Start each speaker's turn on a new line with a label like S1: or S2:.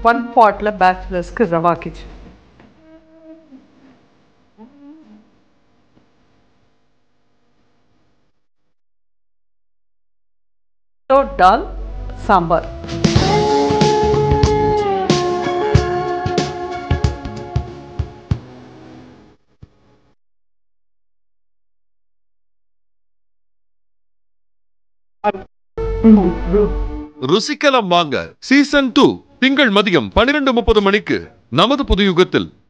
S1: one bottle பேச்சுலர்ஸ்க்கு rava kitchen dal sambar
S2: ருசிக்கலாம் வாங்க சீசன் டூ திங்கள் மதியம் பன்னிரண்டு முப்பது மணிக்கு நமது புது யுகத்தில்